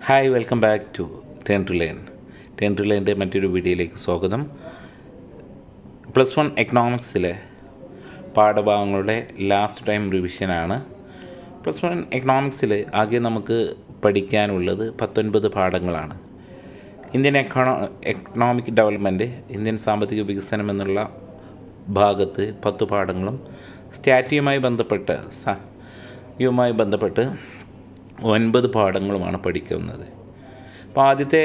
Hi welcome back to turn to learn turn to ലേണിൻ്റെ മറ്റൊരു വീഡിയോയിലേക്ക് സ്വാഗതം പ്ലസ് വൺ എക്കണോമിക്സിലെ പാഠഭാഗങ്ങളുടെ ലാസ്റ്റ് ടൈം റിവിഷനാണ് പ്ലസ് വൺ എക്കണോമിക്സിൽ ആകെ നമുക്ക് പഠിക്കാനുള്ളത് പത്തൊൻപത് പാഠങ്ങളാണ് Indian econo economic development Indian സാമ്പത്തിക വികസനം എന്നുള്ള ഭാഗത്ത് പത്ത് പാഠങ്ങളും സ്റ്റാറ്റിയുമായി ബന്ധപ്പെട്ട് സ യുമായി ബന്ധപ്പെട്ട് ഒൻപത് പാഠങ്ങളുമാണ് പഠിക്കുന്നത് അപ്പോൾ ആദ്യത്തെ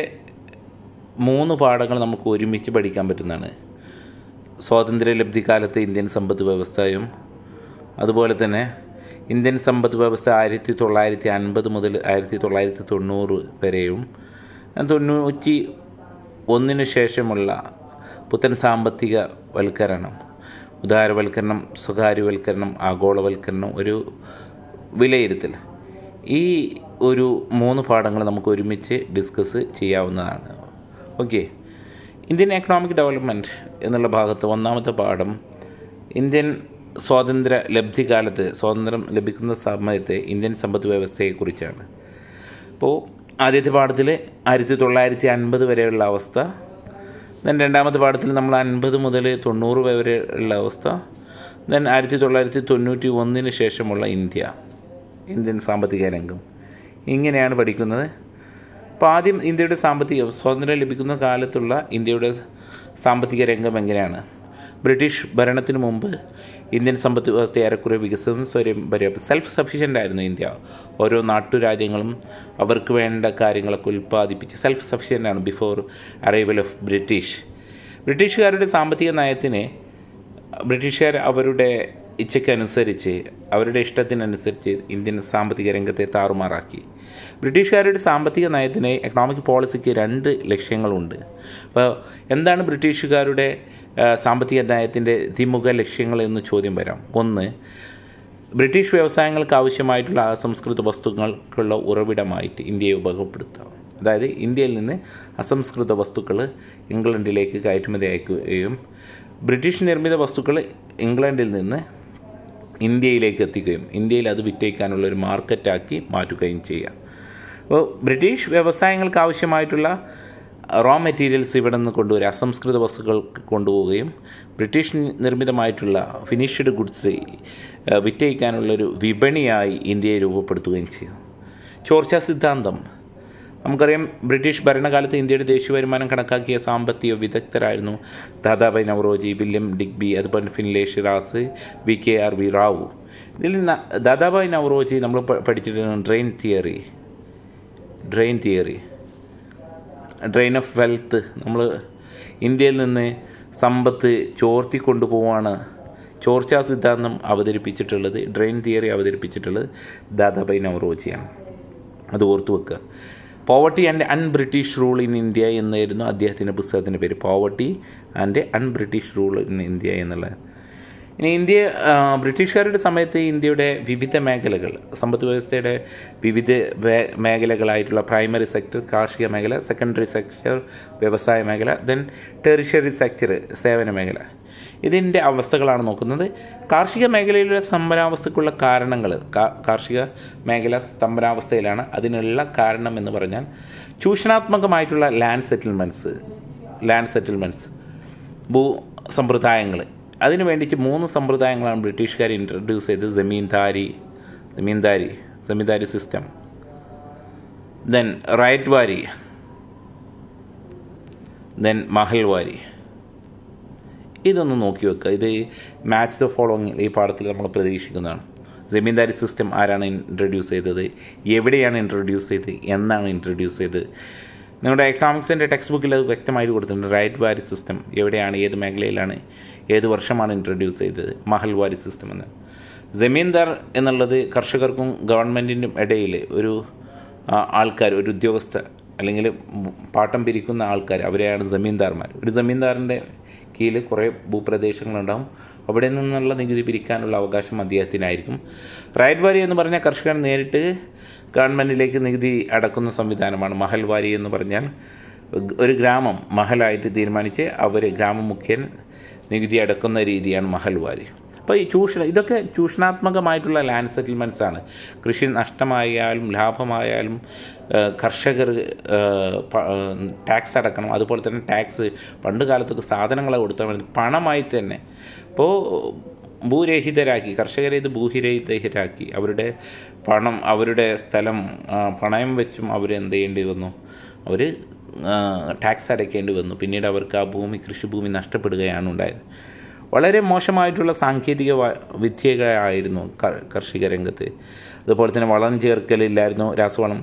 മൂന്ന് പാഠങ്ങൾ നമുക്ക് ഒരുമിച്ച് പഠിക്കാൻ പറ്റുന്നതാണ് സ്വാതന്ത്ര്യലബ്ധി കാലത്ത് ഇന്ത്യൻ സമ്പദ് വ്യവസ്ഥയും അതുപോലെ തന്നെ ഇന്ത്യൻ സമ്പദ് വ്യവസ്ഥ ആയിരത്തി തൊള്ളായിരത്തി അൻപത് മുതൽ ആയിരത്തി തൊള്ളായിരത്തി തൊണ്ണൂറ് വരെയും തൊണ്ണൂറ്റി ഒന്നിനു ശേഷമുള്ള പുത്തൻ സാമ്പത്തിക വൽക്കരണം ഉദാരവൽക്കരണം സ്വകാര്യവൽക്കരണം ആഗോളവൽക്കരണം ഒരു വിലയിരുത്തൽ ഈ ഒരു മൂന്ന് പാഠങ്ങൾ നമുക്ക് ഒരുമിച്ച് ഡിസ്കസ് ചെയ്യാവുന്നതാണ് ഓക്കെ ഇന്ത്യൻ എക്കണോമിക് ഡെവലപ്മെൻറ്റ് എന്നുള്ള ഭാഗത്ത് ഒന്നാമത്തെ പാഠം ഇന്ത്യൻ സ്വാതന്ത്ര്യ ലബ്ധി കാലത്ത് സ്വാതന്ത്ര്യം ലഭിക്കുന്ന സമയത്തെ ഇന്ത്യൻ സമ്പദ് വ്യവസ്ഥയെക്കുറിച്ചാണ് അപ്പോൾ ആദ്യത്തെ പാഠത്തിൽ ആയിരത്തി തൊള്ളായിരത്തി അൻപത് വരെയുള്ള അവസ്ഥ ദെൻ രണ്ടാമത്തെ പാഠത്തിൽ നമ്മൾ അൻപത് മുതൽ തൊണ്ണൂറ് വരെ ഉള്ള അവസ്ഥ ദെൻ ആയിരത്തി തൊള്ളായിരത്തി തൊണ്ണൂറ്റി ഒന്നിന് ശേഷമുള്ള ഇന്ത്യ ഇന്ത്യൻ സാമ്പത്തിക രംഗം ഇങ്ങനെയാണ് പഠിക്കുന്നത് അപ്പോൾ ആദ്യം ഇന്ത്യയുടെ സാമ്പത്തിക സ്വാതന്ത്ര്യം ലഭിക്കുന്ന കാലത്തുള്ള ഇന്ത്യയുടെ സാമ്പത്തിക രംഗം എങ്ങനെയാണ് ബ്രിട്ടീഷ് ഭരണത്തിന് മുമ്പ് ഇന്ത്യൻ സമ്പദ് വ്യവസ്ഥ ഏറെക്കുറെ വികസനം സ്വയം പര്യാപ്തം സെൽഫ് സഫീഷ്യൻ്റ് ആയിരുന്നു ഇന്ത്യ ഓരോ നാട്ടുരാജ്യങ്ങളും അവർക്ക് വേണ്ട കാര്യങ്ങളൊക്കെ ഉൽപ്പാദിപ്പിച്ച് സെൽഫ് സഫീഷ്യൻ്റ് ആണ് ബിഫോർ അറൈവൽ ഓഫ് ബ്രിട്ടീഷ് ബ്രിട്ടീഷുകാരുടെ സാമ്പത്തിക നയത്തിന് ബ്രിട്ടീഷുകാർ അവരുടെ ഇച്ഛയ്ക്കനുസരിച്ച് അവരുടെ ഇഷ്ടത്തിനനുസരിച്ച് ഇന്ത്യൻ സാമ്പത്തിക രംഗത്തെ താറുമാറാക്കി ബ്രിട്ടീഷുകാരുടെ സാമ്പത്തിക നയത്തിന് എക്കണോമിക് പോളിസിക്ക് രണ്ട് ലക്ഷ്യങ്ങളുണ്ട് അപ്പോൾ എന്താണ് ബ്രിട്ടീഷുകാരുടെ സാമ്പത്തിക നയത്തിൻ്റെ ദ്വിമുഖ ലക്ഷ്യങ്ങൾ എന്ന് ചോദ്യം വരാം ഒന്ന് ബ്രിട്ടീഷ് വ്യവസായങ്ങൾക്ക് ആവശ്യമായിട്ടുള്ള അസംസ്കൃത വസ്തുക്കൾക്കുള്ള ഉറവിടമായിട്ട് ഇന്ത്യയെ ഉപയോഗപ്പെടുത്തുക അതായത് ഇന്ത്യയിൽ നിന്ന് അസംസ്കൃത വസ്തുക്കൾ ഇംഗ്ലണ്ടിലേക്ക് കയറ്റുമതി അയക്കുകയും ബ്രിട്ടീഷ് നിർമ്മിത വസ്തുക്കൾ ഇംഗ്ലണ്ടിൽ നിന്ന് ഇന്ത്യയിലേക്ക് എത്തിക്കുകയും ഇന്ത്യയിൽ അത് വിറ്റഴിക്കാനുള്ള ഒരു മാർക്കറ്റാക്കി മാറ്റുകയും ചെയ്യുക അപ്പോൾ ബ്രിട്ടീഷ് വ്യവസായങ്ങൾക്ക് ആവശ്യമായിട്ടുള്ള റോ മെറ്റീരിയൽസ് ഇവിടെ നിന്ന് കൊണ്ടുവരിക അസംസ്കൃത വസ്തുക്കൾ കൊണ്ടുപോവുകയും ബ്രിട്ടീഷ് നിർമ്മിതമായിട്ടുള്ള ഫിനിഷ്ഡ് ഗുഡ്സ് വിറ്റഴിക്കാനുള്ളൊരു വിപണിയായി ഇന്ത്യയെ രൂപപ്പെടുത്തുകയും ചെയ്തു ചോർച്ച സിദ്ധാന്തം നമുക്കറിയാം ബ്രിട്ടീഷ് ഭരണകാലത്ത് ഇന്ത്യയുടെ ദേശീയ വരുമാനം കണക്കാക്കിയ സാമ്പത്തിക വിദഗ്ധരായിരുന്നു ദാദാബായ് നവറോജി വില്യം ഡിഗ്ബി അതുപോലെ Findlay Shirras V K R V Rao ഇതിൽ ദാദാബായ് നവറോജി നമ്മൾ പഠിച്ചിട്ടുണ്ട് drain theory drain theory drain of wealth നമ്മൾ ഇന്ത്യയിൽ നിന്ന് സമ്പത്ത് ചോർത്തി കൊണ്ടുപോവാണ് ചോർച്ചാ സിദ്ധാന്തം അവതരിപ്പിച്ചിട്ടുള്ളത് ഡ്രെയിൻ തിയറി അവതരിപ്പിച്ചിട്ടുള്ളത് ദാദാബായ് നവറോജിയാണ് അത് ഓർത്തു വെക്കുക poverty and un British rule in India എന്നായിരുന്നു അദ്ദേഹത്തിൻ്റെ പുസ്തകത്തിൻ്റെ പേര് poverty and un British rule in India എന്നുള്ളത് ഇനി ഇന്ത്യ ബ്രിട്ടീഷുകാരുടെ സമയത്ത് ഇന്ത്യയുടെ വിവിധ മേഖലകൾ സമ്പദ് വ്യവസ്ഥയുടെ വിവിധ മേഖലകളായിട്ടുള്ള പ്രൈമറി സെക്ടർ കാർഷിക മേഖല സെക്കൻഡറി സെക്ടർ വ്യവസായ മേഖല ദെൻ ടെറിഷറി സെക്ടർ സേവന മേഖല ഇതിൻ്റെ അവസ്ഥകളാണ് നോക്കുന്നത് കാർഷിക മേഖലയിലെ സ്തംഭനാവസ്ഥക്കുള്ള കാരണങ്ങൾ കാർഷിക മേഖല സ്തംഭനാവസ്ഥയിലാണ് അതിനുള്ള കാരണം എന്ന് പറഞ്ഞാൽ ചൂഷണാത്മകമായിട്ടുള്ള ലാൻഡ് സെറ്റിൽമെൻറ്റ്സ് ലാൻഡ് സെറ്റിൽമെൻറ്റ്സ് ഭൂ സമ്പ്രദായങ്ങൾ അതിനു വേണ്ടിയിട്ട് മൂന്ന് സമ്പ്രദായങ്ങളാണ് ബ്രിട്ടീഷുകാർ ഇൻട്രൊഡ്യൂസ് ചെയ്തത് zamindari zamindari zamindari system then ryotwari then mahalwari ഇതൊന്ന് നോക്കി വെക്കുക ഇത് മാച്ച് ദ ഫോളോയിങ് ഈ പാഠത്തിൽ നമ്മൾ പ്രതീക്ഷിക്കുന്നതാണ് ജമീന്ദാരി സിസ്റ്റം ആരാണ് ഇൻട്രൊഡ്യൂസ് ചെയ്തത് എവിടെയാണ് ഇൻട്രൊഡ്യൂസ് ചെയ്തത് എന്നാണ് ഇൻട്രൊഡ്യൂസ് ചെയ്തത് നിങ്ങളുടെ എക്കണോമിക്സിൻ്റെ ടെക്സ്റ്റ് ബുക്കിൽ അത് വ്യക്തമായിട്ട് കൊടുത്തിട്ടുണ്ട് റൈറ്റ് വാരി സിസ്റ്റം എവിടെയാണ് ഏത് മേഖലയിലാണ് ഏത് വർഷമാണ് ഇൻട്രൊഡ്യൂസ് ചെയ്തത് മഹൽ വാരി സിസ്റ്റം എന്ന് ജമീന്ദാർ എന്നുള്ളത് കർഷകർക്കും ഗവൺമെൻറ്റിനും ഇടയിൽ ഒരു ആൾക്കാർ ഒരു ഉദ്യോഗസ്ഥ അല്ലെങ്കിൽ പാട്ടം പിരിക്കുന്ന ആൾക്കാർ അവരെയാണ് ജമീന്ദാർമാർ ഒരു ജമീന്ദാറിൻ്റെ കീഴിൽ കുറേ ഭൂപ്രദേശങ്ങളുണ്ടാകും അവിടെ നിന്നുള്ള നികുതി പിരിക്കാനുള്ള അവകാശം അദ്ദേഹത്തിനായിരിക്കും റൈറ്റ് വാരി എന്ന് പറഞ്ഞാൽ കർഷകർ നേരിട്ട് ഗവൺമെൻറ്റിലേക്ക് നികുതി അടക്കുന്ന സംവിധാനമാണ് മഹൽവാരി എന്ന് പറഞ്ഞാൽ ഒരു ഗ്രാമം മഹലായിട്ട് തീരുമാനിച്ച് അവർ ഗ്രാമമുഖ്യൻ നികുതി അടക്കുന്ന രീതിയാണ് മഹൽവാരി അപ്പോൾ അപ്പോൾ ഈ ചൂഷണ ഇതൊക്കെ ചൂഷണാത്മകമായിട്ടുള്ള ലാൻഡ് സെറ്റിൽമെൻറ്റ്സ് ആണ് കൃഷി നഷ്ടമായാലും ലാഭമായാലും ഏഹ്, കർഷകർ ടാക്സ് അടക്കണം അതുപോലെ തന്നെ ടാക്സ് പണ്ട് കാലത്തൊക്കെ സാധനങ്ങളെ കൊടുത്താൽ മതി പണമായി തന്നെ അപ്പോൾ ഭൂരഹിതരാക്കി കർഷകരെ ഇത് ഭൂരഹിതരാക്കി അവരുടെ പണം അവരുടെ സ്ഥലം ആ, പണയം വെച്ചും അവർ എന്ത് ചെയ്യേണ്ടി വന്നു അവർ ടാക്സ് അടയ്ക്കേണ്ടി വന്നു പിന്നീട് അവർക്ക് ആ ഭൂമി കൃഷിഭൂമി നഷ്ടപ്പെടുകയാണ് ഉണ്ടായത് വളരെ മോശമായിട്ടുള്ള സാങ്കേതിക വ- വിദ്യകളായിരുന്നു ക- കാർഷിക രംഗത്ത് അതുപോലെ തന്നെ വളം ചേർക്കലില്ലായിരുന്നു രാസവളം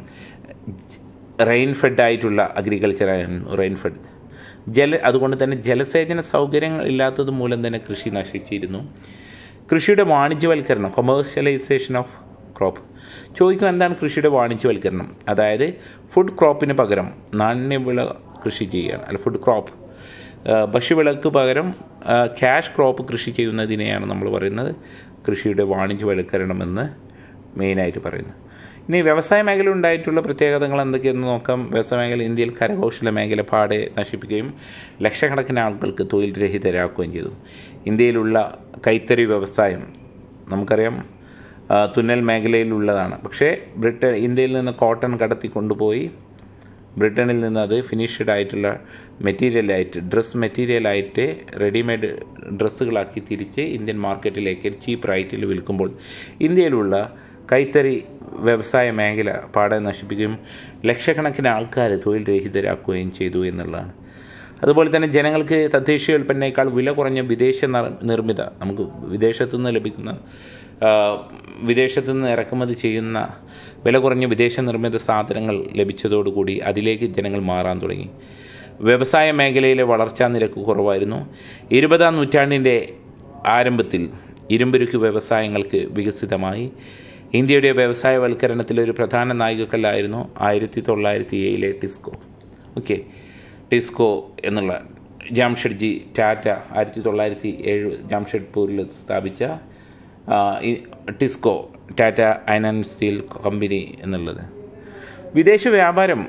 റെയിൻ ഫെഡ് ആയിട്ടുള്ള അഗ്രികൾച്ചർ ആയിരുന്നു റെയിൻ ഫെഡ് ജല അതുകൊണ്ട് തന്നെ ജലസേചന സൗകര്യങ്ങൾ ഇല്ലാത്തത് മൂലം തന്നെ കൃഷി നശിച്ചിരുന്നു കൃഷിയുടെ വാണിജ്യവൽക്കരണം കൊമേഴ്ഷ്യലൈസേഷൻ ഓഫ് ക്രോപ്പ് ചോദിക്കും എന്താണ് കൃഷിയുടെ വാണിജ്യവൽക്കരണം അതായത് ഫുഡ് ക്രോപ്പിന് പകരം നാണ്യവിള കൃഷി ചെയ്യുകയാണ് അല്ല ഫുഡ് ക്രോപ്പ് ഭക്ഷ്യവിളക്ക് പകരം ക്യാഷ് ക്രോപ്പ് കൃഷി ചെയ്യുന്നതിനെയാണ് നമ്മൾ പറയുന്നത് കൃഷിയുടെ വാണിജ്യവൽക്കരണം എന്ന് മെയിനായിട്ട് പറയുന്നത് ഇനി വ്യവസായ മേഖല ഉണ്ടായിട്ടുള്ള പ്രത്യേകതകൾ എന്തൊക്കെയെന്ന് നോക്കാം വ്യവസായ മേഖല ഇന്ത്യയിൽ കരകൗശല മേഖല പാടെ നശിപ്പിക്കുകയും ലക്ഷക്കണക്കിന് ആളുകൾക്ക് തൊഴിൽ രഹിതരാക്കുകയും ചെയ്തു ഇന്ത്യയിലുള്ള കൈത്തറി വ്യവസായം നമുക്കറിയാം ആ, തുന്നൽ മേഖലയിലുള്ളതാണ് പക്ഷേ ബ്രിട്ടൻ ഇന്ത്യയിൽ നിന്ന് കോട്ടൺ കടത്തി കൊണ്ടുപോയി ബ്രിട്ടനിൽ നിന്ന് അത് ഫിനിഷ്ഡ് ആയിട്ടുള്ള മെറ്റീരിയലായിട്ട് ഡ്രസ് മെറ്റീരിയലായിട്ട് റെഡിമെയ്ഡ് ഡ്രസ്സുകളാക്കി തിരിച്ച് ഇന്ത്യൻ മാർക്കറ്റിലേക്ക് ചീപ്പ് റേറ്റിൽ വിൽക്കുമ്പോൾ ഇന്ത്യയിലുള്ള കൈത്തറി വ്യവസായ മേഖല പാടെ നശിപ്പിക്കുകയും ലക്ഷക്കണക്കിന് ആൾക്കാർ തൊഴിൽ രഹിതരാക്കുകയും ചെയ്തു എന്നുള്ളതാണ് അതുപോലെ തന്നെ ജനങ്ങൾക്ക് തദ്ദേശീയ ഉൽപ്പന്നേക്കാൾ വില കുറഞ്ഞ വിദേശ നിർ- നിർമ്മിത നമുക്ക് വിദേശത്തു നിന്ന് ലഭിക്കുന്ന ആ, വിദേശത്തു നിന്ന് ഇറക്കുമതി ചെയ്യുന്ന വില കുറഞ്ഞ വിദേശ നിർമ്മിത സാധനങ്ങൾ ലഭിച്ചതോടുകൂടി അതിലേക്ക് ജനങ്ങൾ മാറാൻ തുടങ്ങി വ്യവസായ മേഖലയിലെ വളർച്ചാ നിരക്ക് കുറവായിരുന്നു ഇരുപതാം നൂറ്റാണ്ടിൻ്റെ ആരംഭത്തിൽ ഇരുമ്പുരുക്ക് വ്യവസായങ്ങൾക്ക് വികസിതമായി ഇന്ത്യയുടെ വ്യവസായവൽക്കരണത്തിലെ ഒരു പ്രധാന നായികക്കല്ലായിരുന്നു ആയിരത്തി തൊള്ളായിരത്തി ഏഴിലെ ടിസ്കോ ഓക്കെ ടിസ്കോ എന്നുള്ള ജാംഷഡ്ജി ടാറ്റ ആയിരത്തി തൊള്ളായിരത്തി ഏഴ് ജാംഷഡ്പൂരിൽ സ്ഥാപിച്ച ആ, ഈ TISCO Tata iron and steel company എന്നുള്ളത് വിദേശ വ്യാപാരം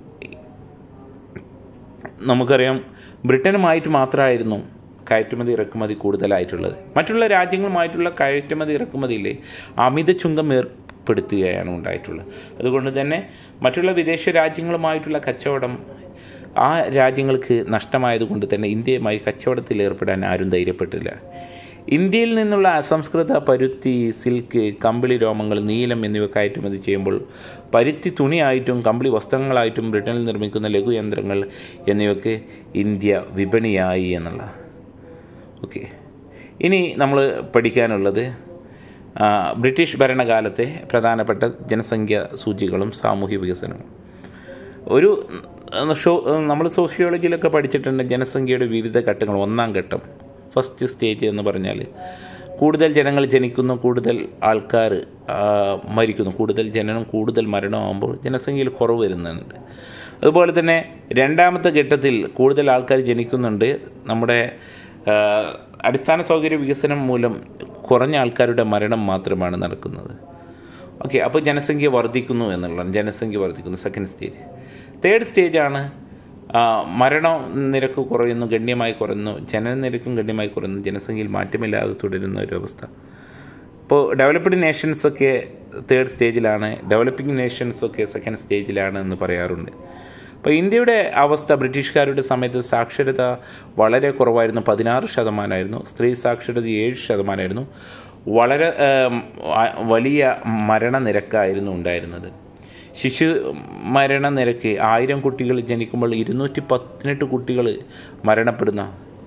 നമുക്കറിയാം ബ്രിട്ടനുമായിട്ട് മാത്രമായിരുന്നു കയറ്റുമതി ഇറക്കുമതി കൂടുതലായിട്ടുള്ളത് മറ്റുള്ള രാജ്യങ്ങളുമായിട്ടുള്ള കയറ്റുമതി ഇറക്കുമതിയിൽ അമിത ചുങ്കം ഏർപ്പെടുത്തുകയാണ് ഉണ്ടായിട്ടുള്ളത് അതുകൊണ്ട് തന്നെ മറ്റുള്ള വിദേശ രാജ്യങ്ങളുമായിട്ടുള്ള കച്ചവടം ആ രാജ്യങ്ങൾക്ക് നഷ്ടമായതുകൊണ്ട് തന്നെ ഇന്ത്യയുമായി കച്ചവടത്തിൽ ഏർപ്പെടാൻ ആരും ധൈര്യപ്പെട്ടില്ല ഇന്ത്യയിൽ നിന്നുള്ള അസംസ്കൃത പരുത്തി സിൽക്ക് കമ്പിളി രോമങ്ങൾ നീലം എന്നിവ കയറ്റുമതി ചെയ്യുമ്പോൾ പരുത്തി തുണിയായിട്ടും കമ്പിളി വസ്ത്രങ്ങളായിട്ടും ബ്രിട്ടനിൽ നിർമ്മിക്കുന്ന ലഘുയന്ത്രങ്ങൾ എന്നിവയ്ക്ക് ഇന്ത്യ വിപണിയായി എന്നുള്ള ഓക്കെ ഇനി നമ്മൾ പഠിക്കാനുള്ളത് ആ, ബ്രിട്ടീഷ് ഭരണകാലത്തെ പ്രധാനപ്പെട്ട ജനസംഖ്യ സൂചികളും സാമൂഹ്യ വികസനവും ഒരു ഉം, ഷോ നമ്മൾ സോഷ്യോളജിയിലൊക്കെ പഠിച്ചിട്ടുണ്ട് ജനസംഖ്യയുടെ വിവിധ ഘട്ടങ്ങൾ ഒന്നാം ഘട്ടം ഫസ്റ്റ് സ്റ്റേജ് എന്ന് പറഞ്ഞാൽ കൂടുതൽ ജനങ്ങൾ ജനിക്കുന്നു കൂടുതൽ ആൾക്കാർ മരിക്കുന്നു കൂടുതൽ ജനനം കൂടുതൽ മരണമാകുമ്പോൾ ജനസംഖ്യയിൽ കുറവ് വരുന്നുണ്ട് അതുപോലെ തന്നെ രണ്ടാമത്തെ ഘട്ടത്തിൽ കൂടുതൽ ആൾക്കാർ ജനിക്കുന്നുണ്ട് നമ്മുടെ ആ, അടിസ്ഥാന സൗകര്യ വികസനം മൂലം കുറഞ്ഞ ആൾക്കാരുടെ മരണം മാത്രമാണ് നടക്കുന്നത് ഓക്കെ അപ്പോൾ ജനസംഖ്യ വർദ്ധിക്കുന്നു എന്നുള്ളതാണ് ജനസംഖ്യ വർദ്ധിക്കുന്നു സെക്കൻഡ് സ്റ്റേജ് തേർഡ് സ്റ്റേജാണ് മരണ നിരക്ക് കുറയുന്നു ഗണ്യമായി കുറയുന്നു ജനനിരക്കും ഗണ്യമായി കുറയുന്നു ജനസംഖ്യയിൽ മാറ്റമില്ലാതെ തുടരുന്ന ഒരു അവസ്ഥ ഇപ്പോൾ ഡെവലപ്ഡ് നേഷൻസൊക്കെ തേർഡ് സ്റ്റേജിലാണ് ഡെവലപ്പിംഗ് നേഷൻസൊക്കെ സെക്കൻഡ് സ്റ്റേജിലാണ് എന്ന് പറയാറുണ്ട് അപ്പോൾ ഇന്ത്യയുടെ അവസ്ഥ ബ്രിട്ടീഷുകാരുടെ സമയത്ത് സാക്ഷരത വളരെ കുറവായിരുന്നു പതിനാറ് ശതമാനമായിരുന്നു സ്ത്രീ സാക്ഷരത ഏഴ് ശതമാനമായിരുന്നു വളരെ ഏം, ആ- വലിയ മരണനിരക്കായിരുന്നു ഉണ്ടായിരുന്നത് ശിശു മരണനിരക്ക് ആയിരം കുട്ടികൾ ജനിക്കുമ്പോൾ ഇരുന്നൂറ്റി പതിനെട്ട് കുട്ടികൾ മരണപ്പെടുന്ന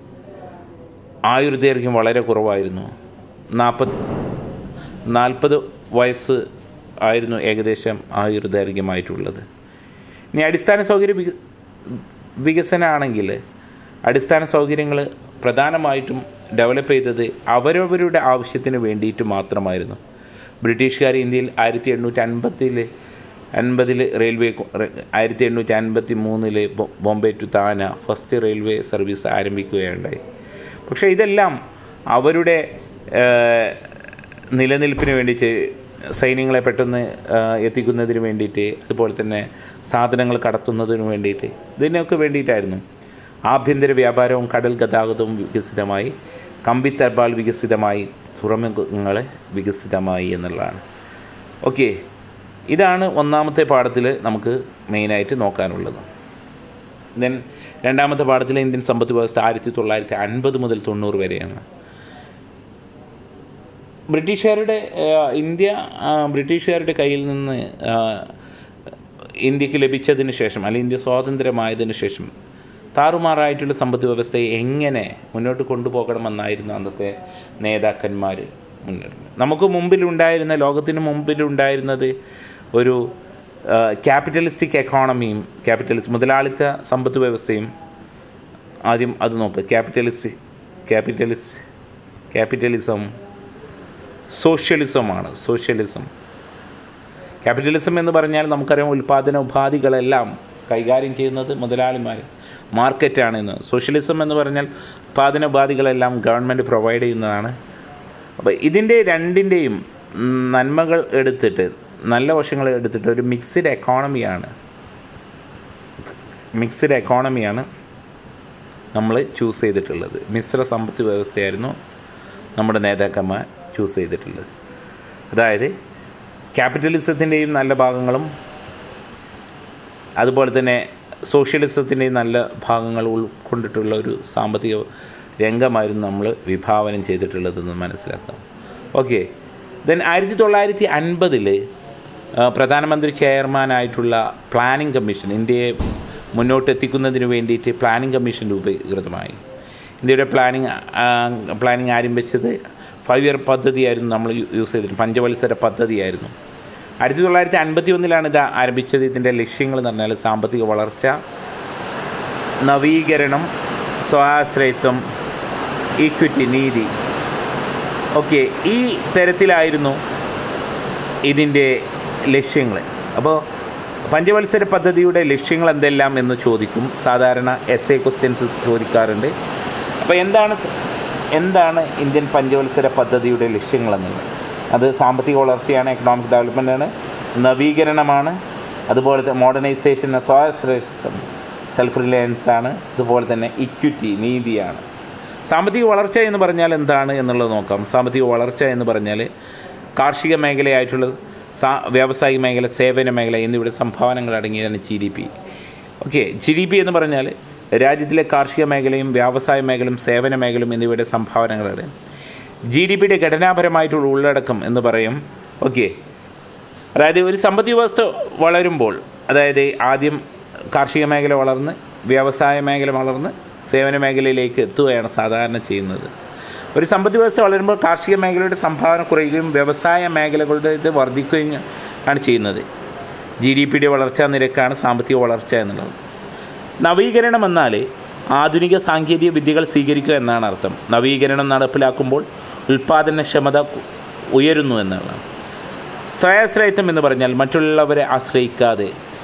ആയുർദൈർഘ്യം വളരെ കുറവായിരുന്നു നാൽപ്പത് നാൽപ്പത് വയസ്സ് ആയിരുന്നു ഏകദേശം ആയുർദൈർഘ്യമായിട്ടുള്ളത് ഇനി അടിസ്ഥാന സൗകര്യ വിക വികസനമാണെങ്കിൽ അടിസ്ഥാന സൗകര്യങ്ങൾ പ്രധാനമായിട്ടും ഡെവലപ്പ് ചെയ്തത് അവരവരുടെ ആവശ്യത്തിന് വേണ്ടിയിട്ട് മാത്രമായിരുന്നു ബ്രിട്ടീഷുകാർ ഇന്ത്യയിൽ ആയിരത്തി എണ്ണൂറ്റി അൻപത്തിൽ അൻപതിൽ റെയിൽവേ കൊ- റെ- ആയിരത്തി എണ്ണൂറ്റി അൻപത്തി മൂന്നിൽ Bombay to Thane first railway service ആരംഭിക്കുകയുണ്ടായി പക്ഷേ ഇതെല്ലാം അവരുടെ ഏഹ്, നിലനിൽപ്പിന് വേണ്ടിയിട്ട് സൈന്യങ്ങളെ പെട്ടെന്ന് ഏഹ്, എത്തിക്കുന്നതിന് വേണ്ടിയിട്ട് അതുപോലെ തന്നെ സാധനങ്ങൾ കടത്തുന്നതിന് വേണ്ടിയിട്ട് ഇതിനൊക്കെ വേണ്ടിയിട്ടായിരുന്നു ആഭ്യന്തര വ്യാപാരവും കടൽ ഗതാഗതവും വികസിതമായി കമ്പി തപാൽ വികസിതമായി തുറമുഖങ്ങളെ വികസിതമായി എന്നുള്ളതാണ് ഓക്കെ ഇതാണ് ഒന്നാമത്തെ പാഠത്തിൽ നമുക്ക് മെയിനായിട്ട് നോക്കാനുള്ളത് ദെൻ രണ്ടാമത്തെ പാഠത്തിലെ ഇന്ത്യൻ സമ്പദ് വ്യവസ്ഥ ആയിരത്തി തൊള്ളായിരത്തി അൻപത് മുതൽ തൊണ്ണൂറ് വരെയാണ് ബ്രിട്ടീഷുകാരുടെ ആ, ഇന്ത്യ ആ, ബ്രിട്ടീഷുകാരുടെ കയ്യിൽ നിന്ന് ആ, ഇന്ത്യക്ക് ലഭിച്ചതിന് ശേഷം അല്ലെങ്കിൽ ഇന്ത്യ സ്വാതന്ത്ര്യമായതിനു ശേഷം താറുമാറായിട്ടുള്ള സമ്പദ് വ്യവസ്ഥയെ എങ്ങനെ മുന്നോട്ട് കൊണ്ടുപോകണമെന്നായിരുന്നു അന്നത്തെ നേതാക്കന്മാർ മുന്നോട്ട് നമുക്ക് മുമ്പിലുണ്ടായിരുന്ന ലോകത്തിന് മുമ്പിലുണ്ടായിരുന്നത് ഒരു ക്യാപിറ്റലിസ്റ്റിക് എക്കോണമിയും ക്യാപിറ്റലിസ്റ്റ് മുതലാളിത്ത സമ്പദ് വ്യവസ്ഥയും ആദ്യം അത് നോക്കുക ക്യാപിറ്റലിസ്റ്റ് ക്യാപിറ്റലിസ്റ്റ് ക്യാപിറ്റലിസം സോഷ്യലിസമാണ് സോഷ്യലിസം ക്യാപിറ്റലിസം എന്ന് പറഞ്ഞാൽ നമുക്കറിയാം ഉൽപ്പാദന ഉപാധികളെല്ലാം കൈകാര്യം ചെയ്യുന്നത് മുതലാളിമാർ മാർക്കറ്റാണെന്ന് സോഷ്യലിസം എന്ന് പറഞ്ഞാൽ ഉൽപ്പാദന ഉപാധികളെല്ലാം ഗവൺമെൻറ് പ്രൊവൈഡ് ചെയ്യുന്നതാണ് അപ്പോൾ ഇതിൻ്റെ രണ്ടിൻ്റെയും നന്മകൾ എടുത്തിട്ട് നല്ല വശങ്ങൾ എടുത്തിട്ട് ഒരു മിക്സ്ഡ് എക്കോണമിയാണ് മിക്സ്ഡ് എക്കോണമിയാണ് നമ്മൾ ചൂസ് ചെയ്തിട്ടുള്ളത് മിശ്ര സമ്പത്ത് വ്യവസ്ഥയായിരുന്നു നമ്മുടെ നേതാക്കന്മാർ ചൂസ് ചെയ്തിട്ടുള്ളത് അതായത് ക്യാപിറ്റലിസത്തിൻ്റെയും നല്ല ഭാഗങ്ങളും അതുപോലെ തന്നെ സോഷ്യലിസത്തിൻ്റെയും നല്ല ഭാഗങ്ങൾ ഉൾക്കൊണ്ടിട്ടുള്ള ഒരു സാമ്പത്തിക രംഗമായിരുന്നു നമ്മൾ വിഭാവനം ചെയ്തിട്ടുള്ളതെന്ന് മനസ്സിലാക്കാം ഓക്കെ ദെൻ ആയിരത്തി തൊള്ളായിരത്തി അൻപതിൽ പ്രധാനമന്ത്രി ചെയർമാനായിട്ടുള്ള പ്ലാനിംഗ് കമ്മീഷൻ ഇന്ത്യയെ മുന്നോട്ട് എത്തിക്കുന്നതിന് വേണ്ടിയിട്ട് പ്ലാനിംഗ് കമ്മീഷൻ രൂപീകൃതമായി ഇന്ത്യയുടെ പ്ലാനിങ് പ്ലാനിങ് ആരംഭിച്ചത് ഫൈവ് ഇയർ പദ്ധതിയായിരുന്നു നമ്മൾ യൂസ് ചെയ്തിട്ട് പഞ്ചവത്സര പദ്ധതിയായിരുന്നു ആയിരത്തി തൊള്ളായിരത്തി അൻപത്തി ഒന്നിലാണ് ഇത് ആരംഭിച്ചത് ഇതിൻ്റെ ലക്ഷ്യങ്ങൾ എന്ന് പറഞ്ഞാൽ സാമ്പത്തിക വളർച്ച നവീകരണം സ്വാശ്രയത്വം ഈക്വിറ്റി നീതി ഓക്കെ ഈ തരത്തിലായിരുന്നു ഇതിൻ്റെ ലക്ഷ്യങ്ങൾ അപ്പോൾ പഞ്ചവത്സര പദ്ധതിയുടെ ലക്ഷ്യങ്ങൾ എന്തെല്ലാം എന്ന് ചോദിക്കും സാധാരണ എസ് എ ക്വസ്റ്റ്യൻസ് ചോദിക്കാറുണ്ട് അപ്പോൾ എന്താണ് സ- എന്താണ് ഇന്ത്യൻ പഞ്ചവത്സര പദ്ധതിയുടെ ലക്ഷ്യങ്ങൾ എന്നുള്ളത് അത് സാമ്പത്തിക വളർച്ചയാണ് എക്കണോമിക് ഡെവലപ്മെൻ്റ് ആണ് നവീകരണമാണ് അതുപോലെ തന്നെ മോഡേണൈസേഷൻ സ്വാശ്രയത്വം സെൽഫ് റിലയൻസ് ആണ് അതുപോലെ തന്നെ ഇക്വിറ്റി നീതിയാണ് സാമ്പത്തിക വളർച്ച എന്ന് പറഞ്ഞാൽ എന്താണ് എന്നുള്ളത് നോക്കാം സാമ്പത്തിക വളർച്ച എന്ന് പറഞ്ഞാൽ കാർഷിക മേഖലയായിട്ടുള്ള സാ വ്യാവസായിക മേഖല സേവന മേഖല എന്നിവയുടെ സംഭാവനകൾ അടങ്ങിയതാണ് G D P okay G D P എന്ന് പറഞ്ഞാൽ രാജ്യത്തിലെ കാർഷിക മേഖലയും വ്യവസായ മേഖലയും സേവന മേഖലയും എന്നിവയുടെ സംഭാവനകളാണ് ജി ഡി പിയുടെ ഘടനാപരമായിട്ടുള്ള ഉള്ളടക്കം എന്ന് പറയും ഓക്കെ അതായത് ഒരു സമ്പദ് വ്യവസ്ഥ വളരുമ്പോൾ അതായത് ആദ്യം കാർഷിക മേഖല വളർന്ന് വ്യവസായ മേഖല വളർന്ന് സേവന മേഖലയിലേക്ക് എത്തുകയാണ് സാധാരണ ചെയ്യുന്നത് ഒരു സമ്പദ് വ്യവസ്ഥ വളരുമ്പോൾ കാർഷിക മേഖലയുടെ സംഭാവന കുറയുകയും വ്യവസായ മേഖലകളുടെ ഇത് വർദ്ധിക്കുകയും ആണ് ചെയ്യുന്നത് ജി ഡി പിയുടെ വളർച്ചാ നിരക്കാണ് സാമ്പത്തിക വളർച്ച എന്നുള്ളത് നവീകരണം എന്നാൽ ആധുനിക സാങ്കേതിക വിദ്യകൾ സ്വീകരിക്കുക എന്നാണ് അർത്ഥം നവീകരണം നടപ്പിലാക്കുമ്പോൾ ഉൽപ്പാദനക്ഷമത ഉയരുന്നു എന്നുള്ളതാണ് സ്വയാശ്രയത്വം എന്ന് പറഞ്ഞാൽ മറ്റുള്ളവരെ ആശ്രയിക്കാതെ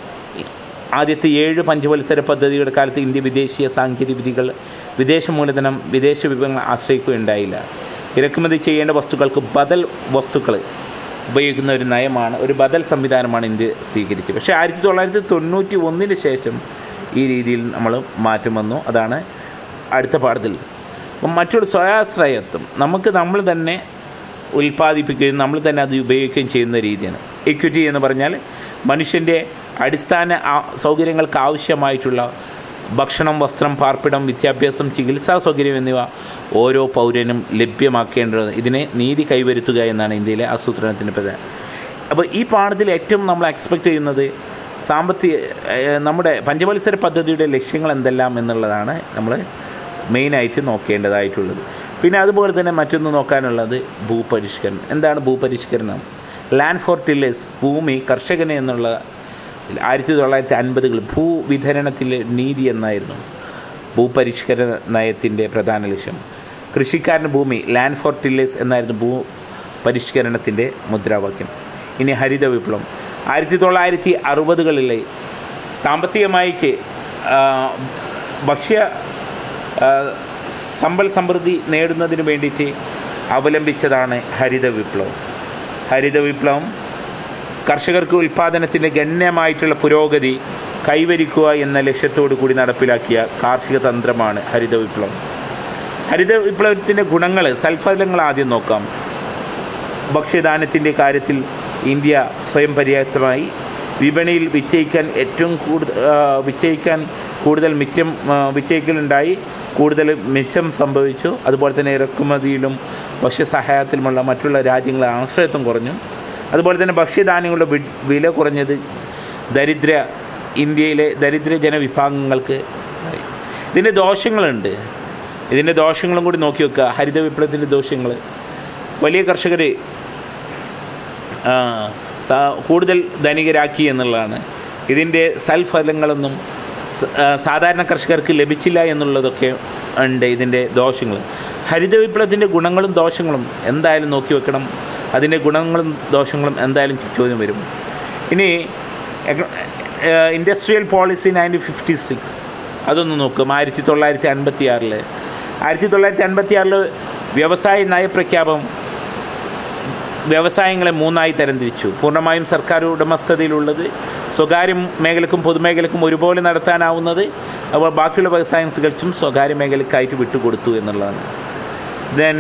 ആദ്യത്തെ ഏഴ് പഞ്ചവത്സര പദ്ധതിയുടെ കാലത്ത് ഇന്ത്യ വിദേശീയ സാങ്കേതിക വിദ്യകൾ വിദേശ മൂലധനം വിദേശ വിഭവങ്ങൾ ആശ്രയിക്കുകയുണ്ടായില്ല ഇറക്കുമതി ചെയ്യേണ്ട വസ്തുക്കൾക്ക് ബദൽ വസ്തുക്കൾ ഉപയോഗിക്കുന്ന ഒരു നയമാണ് ഒരു ബദൽ സംവിധാനമാണ് ഇന്ത്യ സ്വീകരിച്ചത് പക്ഷേ ആയിരത്തി തൊള്ളായിരത്തി തൊണ്ണൂറ്റി ഒന്നിന് ശേഷം ഈ രീതിയിൽ നമ്മൾ മാറ്റം വന്നു അതാണ് അടുത്ത പാഠത്തിൽ അപ്പം മറ്റൊരു സ്വയാശ്രയത്വം നമുക്ക് നമ്മൾ തന്നെ ഉൽപ്പാദിപ്പിക്കുകയും നമ്മൾ തന്നെ അത് ഉപയോഗിക്കുകയും ചെയ്യുന്ന രീതിയാണ് ഇക്വിറ്റി എന്ന് പറഞ്ഞാൽ മനുഷ്യൻ്റെ അടിസ്ഥാന ആ- സൗകര്യങ്ങൾക്ക് ആവശ്യമായിട്ടുള്ള ഭക്ഷണം വസ്ത്രം പാർപ്പിടം വിദ്യാഭ്യാസം ചികിത്സാ സൗകര്യം എന്നിവ ഓരോ പൗരനും ലഭ്യമാക്കേണ്ടത് ഇതിനെ നീതി കൈവരുത്തുക എന്നാണ് ഇന്ത്യയിലെ ആസൂത്രണത്തിൻ്റെ പ്രധാനം അപ്പോൾ ഈ പാഠത്തിൽ ഏറ്റവും നമ്മൾ എക്സ്പെക്റ്റ് ചെയ്യുന്നത് സാമ്പത്തിക ഏഹ്, നമ്മുടെ പഞ്ചവത്സര പദ്ധതിയുടെ ലക്ഷ്യങ്ങൾ എന്തെല്ലാം എന്നുള്ളതാണ് നമ്മൾ മെയിനായിട്ട് നോക്കേണ്ടതായിട്ടുള്ളത് പിന്നെ അതുപോലെ തന്നെ മറ്റൊന്ന് നോക്കാനുള്ളത് ഭൂപരിഷ്കരണം എന്താണ് ഭൂപരിഷ്കരണം ലാൻഡ് ഫോർ ടില്ലേഴ്സ് ഭൂമി കർഷകന് എന്നുള്ള ആയിരത്തി തൊള്ളായിരത്തി അൻപതുകൾ ഭൂവിതരണത്തിലെ നീതി എന്നായിരുന്നു ഭൂപരിഷ്കരണ നയത്തിൻ്റെ പ്രധാന ലക്ഷ്യം കൃഷിക്കാരന് ഭൂമി ലാൻഡ് ഫോർ ടില്ലേഴ്സ് എന്നായിരുന്നു ഭൂ പരിഷ്കരണത്തിൻ്റെ മുദ്രാവാക്യം ഇനി ഹരിത വിപ്ലവം ആയിരത്തി തൊള്ളായിരത്തി അറുപതുകളിലെ സാമ്പത്തികമായിട്ട് ആ, ഭക്ഷ്യ ആ, സമ്പൽ സമൃദ്ധി നേടുന്നതിന് വേണ്ടിയിട്ട് അവലംബിച്ചതാണ് ഹരിത വിപ്ലവം ഹരിത വിപ്ലവം കർഷകർക്ക് ഉൽപ്പാദനത്തിൻ്റെ ഗണ്യമായിട്ടുള്ള പുരോഗതി കൈവരിക്കുക എന്ന ലക്ഷ്യത്തോടു കൂടി നടപ്പിലാക്കിയ കാർഷിക തന്ത്രമാണ് ഹരിത വിപ്ലവം ഹരിത വിപ്ലവത്തിൻ്റെ ഗുണങ്ങൾ സൽഫലങ്ങൾ ആദ്യം നോക്കാം ഭക്ഷ്യധാന്യത്തിൻ്റെ കാര്യത്തിൽ ഇന്ത്യ സ്വയം പര്യാപ്തമായി വിപണിയിൽ വിജയിക്കാൻ ഏറ്റവും കൂടുതൽ വിജയിക്കാൻ കൂടുതൽ മിച്ചം ആ, വിജയിക്കലുണ്ടായി കൂടുതൽ മിച്ചം സംഭവിച്ചു അതുപോലെ തന്നെ ഇറക്കുമതിയിലും ഭക്ഷ്യസഹായത്തിലുമുള്ള മറ്റുള്ള രാജ്യങ്ങളെ ആശ്രയത്വം കുറഞ്ഞു അതുപോലെ തന്നെ ഭക്ഷ്യധാന്യങ്ങളുടെ വി- വില കുറഞ്ഞത് ദരിദ്ര ഇന്ത്യയിലെ ദരിദ്ര ജനവിഭാഗങ്ങൾക്ക് ആയി. ഇതിൻ്റെ ദോഷങ്ങളുണ്ട് ഇതിൻ്റെ ദോഷങ്ങളും കൂടി നോക്കി വെക്കുക ഹരിത വിപ്ലവത്തിൻ്റെ ദോഷങ്ങൾ വലിയ കർഷകർ ആ, സാ- കൂടുതൽ ധനികരാക്കി എന്നുള്ളതാണ് ഇതിൻ്റെ സൽഫലങ്ങളൊന്നും സ- ആ, സാധാരണ കർഷകർക്ക് ലഭിച്ചില്ല എന്നുള്ളതൊക്കെ ഉണ്ട് ഇതിൻ്റെ ദോഷങ്ങൾ ഹരിത വിപ്ലവത്തിൻ്റെ ഗുണങ്ങളും ദോഷങ്ങളും എന്തായാലും നോക്കി വെക്കണം അതിൻ്റെ ഗുണങ്ങളും ദോഷങ്ങളും എന്തായാലും ചോദ്യം വരും ഇനി industrial policy nineteen fifty six അതൊന്ന് നോക്കും ആയിരത്തി തൊള്ളായിരത്തി അൻപത്തി ആറിൽ ആയിരത്തി തൊള്ളായിരത്തി അൻപത്തി ആറിൽ വ്യവസായ നയപ്രഖ്യാപനം വ്യവസായങ്ങളെ മൂന്നായി തരംതിരിച്ചു പൂർണ്ണമായും സർക്കാർ ഉടമസ്ഥതയിലുള്ളത് സ്വകാര്യ മേഖലക്കും പൊതുമേഖലക്കും ഒരുപോലെ നടത്താനാവുന്നത് അപ്പോൾ ബാക്കിയുള്ള വ്യവസായം തികച്ചും സ്വകാര്യ മേഖലക്കായിട്ട് വിട്ടുകൊടുത്തു എന്നുള്ളതാണ് ദെൻ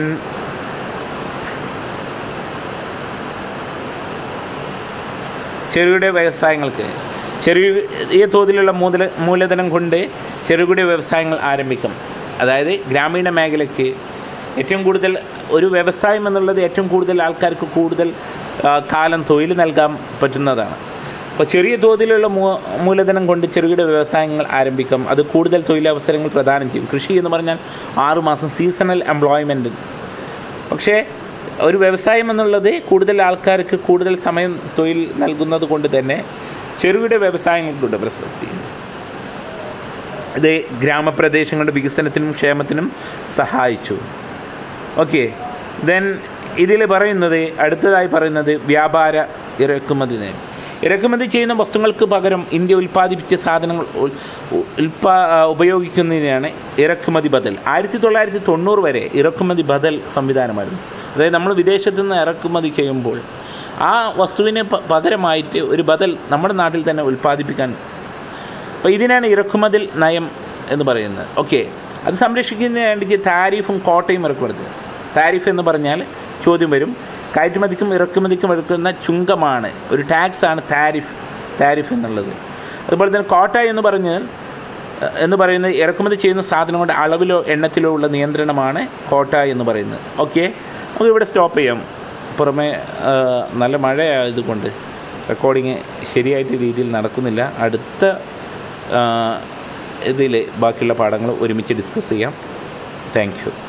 ചെറുകിട വ്യവസായങ്ങൾക്ക് ചെറിയ തോതിലുള്ള മൂല മൂലധനം കൊണ്ട് ചെറുകിട വ്യവസായങ്ങൾ ആരംഭിക്കും അതായത് ഗ്രാമീണ മേഖലയ്ക്ക് ഏറ്റവും കൂടുതൽ ഒരു വ്യവസായം എന്നുള്ളത് ഏറ്റവും കൂടുതൽ ആൾക്കാർക്ക് കൂടുതൽ ആ, കാലം തൊഴിൽ നൽകാൻ പറ്റുന്നതാണ് അപ്പോൾ ചെറിയ തോതിലുള്ള മൂ മൂലധനം കൊണ്ട് ചെറുകിട വ്യവസായങ്ങൾ ആരംഭിക്കാം അത് കൂടുതൽ തൊഴിലവസരങ്ങൾ പ്രദാനം ചെയ്യും കൃഷി എന്ന് പറഞ്ഞാൽ ആറുമാസം സീസണൽ എംപ്ലോയ്മെൻറ്റ് പക്ഷേ ഒരു വ്യവസായം എന്നുള്ളത് കൂടുതൽ ആൾക്കാർക്ക് കൂടുതൽ സമയം തൊഴിൽ നൽകുന്നത് കൊണ്ട് തന്നെ ചെറുകിട വ്യവസായങ്ങൾക്കുണ്ട് പ്രസക്തി ഇത് ഗ്രാമപ്രദേശങ്ങളുടെ വികസനത്തിനും ക്ഷേമത്തിനും സഹായിച്ചു ഓക്കെ ദെൻ ഇതിൽ പറയുന്നത് അടുത്തതായി പറയുന്നത് വ്യാപാര ഇറക്കുമതി നയം ഇറക്കുമതി ചെയ്യുന്ന വസ്തുക്കൾക്ക് പകരം ഇന്ത്യ ഉൽപ്പാദിപ്പിച്ച സാധനങ്ങൾ ഉൽ- ഉൽപാ ഉപയോഗിക്കുന്നതിനാണ് ഇറക്കുമതി ബദൽ ആയിരത്തി തൊള്ളായിരത്തി തൊണ്ണൂറ് വരെ ഇറക്കുമതി ബദൽ സംവിധാനമായിരുന്നു അതായത് നമ്മൾ വിദേശത്തു നിന്ന് ഇറക്കുമതി ചെയ്യുമ്പോൾ ആ വസ്തുവിന് പ- പകരമായിട്ട് ഒരു ബദൽ നമ്മുടെ നാട്ടിൽ തന്നെ ഉൽപ്പാദിപ്പിക്കാൻ അപ്പോൾ ഇതിനാണ് ഇറക്കുമതി നയം എന്ന് പറയുന്നത് ഓക്കെ അത് സംരക്ഷിക്കുന്നതിന് വേണ്ടി താരിഫും കോട്ടയും ഇറക്കുമതി താരിഫ് എന്ന് പറഞ്ഞാൽ ചോദ്യം വരും കയറ്റുമതിക്കും ഇറക്കുമതിക്കും എടുക്കുന്ന ചുങ്കമാണ് ഒരു ടാക്സ് ആണ് താരിഫ് താരിഫ് എന്നുള്ളത് അതുപോലെ തന്നെ കോട്ട എന്ന് പറഞ്ഞാൽ ഏഹ്, എന്ന് പറയുന്നത് ഇറക്കുമതി ചെയ്യുന്ന സാധനങ്ങളുടെ അളവിലോ എണ്ണത്തിലോ ഉള്ള നിയന്ത്രണമാണ് കോട്ട എന്ന് പറയുന്നത് ഓക്കെ നമുക്ക് ഇവിടെ സ്റ്റോപ്പ് ചെയ്യാം പുറമെ ഏഹ്, നല്ല മഴയായതുകൊണ്ട് റെക്കോർഡിങ് ശരിയായിട്ട് രീതിയിൽ നടക്കുന്നില്ല അടുത്ത ഇതിൽ ബാക്കിയുള്ള പാഠങ്ങൾ ഒരുമിച്ച് ഡിസ്കസ് ചെയ്യാം താങ്ക് യു